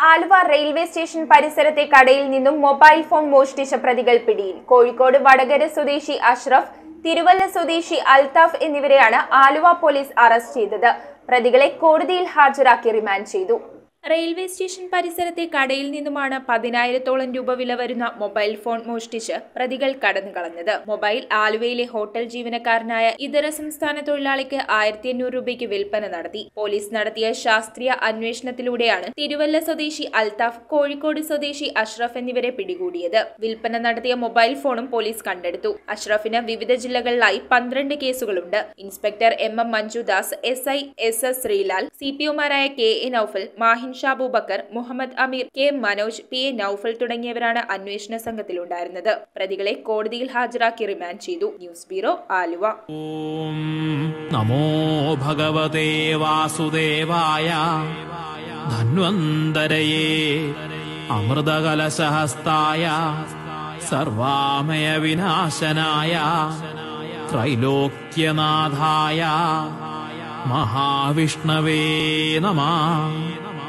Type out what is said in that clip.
Aluva railway station പരിസരത്തെ കടയിൽ നിന്നും മൊബൈൽ ഫോൺ മോഷ്ടിച്ച പ്രതികൾ പിടിയിൽ കോഴിക്കോട് വടകര സ്വദേശി അഷ്റഫ് തിരുവല്ല സ്വദേശി അൽതാഫ് എന്നിവരെയാണ് ആലുവ പോലീസ് അറസ്റ്റ് ചെയ്തത് പ്രതികളെ കോടതിയിൽ ഹാജരാക്കി റിമാൻഡ് ചെയ്തു റെയിൽവേ സ്റ്റേഷൻ പരിസരത്തെ കടയിൽ നിന്നുമാണ് പതിനായിരത്തോളം രൂപ വില വരുന്ന മൊബൈൽ ഫോൺ മോഷ്ടിച്ച് പ്രതികൾ കടന്നു കളഞ്ഞത് മൊബൈൽ ആലുവയിലെ ഹോട്ടൽ ജീവനക്കാരനായ ഇതര സംസ്ഥാന തൊഴിലാളിക്ക് ആയിരത്തി അഞ്ഞൂറ് രൂപയ്ക്ക് വിൽപ്പന നടത്തി പോലീസ് നടത്തിയ ശാസ്ത്രീയ അന്വേഷണത്തിലൂടെയാണ് തിരുവല്ല സ്വദേശി അൽതാഫ് കോഴിക്കോട് സ്വദേശി അഷ്റഫ് എന്നിവരെ പിടികൂടിയത് വിൽപ്പന നടത്തിയ മൊബൈൽ ഫോണും പോലീസ് കണ്ടെടുത്തു അഷ്റഫിന് വിവിധ ജില്ലകളിലായി പന്ത്രണ്ട് കേസുകളുണ്ട് inspector M M Manjudas S I S S Sreelal C P ഒമാരായ K A Naufal Mahin Shabubakkar Muhammad Ameer K Manoj P A Naufal തുടങ്ങിയവരാണ് അന്വേഷണ സംഘത്തിലുണ്ടായിരുന്നത് പ്രതികളെ കോടതിയിൽ ഹാജരാക്കി റിമാൻഡ് ചെയ്തു ന്യൂസ് ബ്യൂറോ ആലുവ ഓം നമോ ഭഗവതേ വാസുദേവായ ധന്വന്തരയേ അമൃതകലശഹസ്തായ സർവാമയ വിനാശനായ ത്രൈലോക്യനാഥായ മഹാവിഷ്ണവേ നമ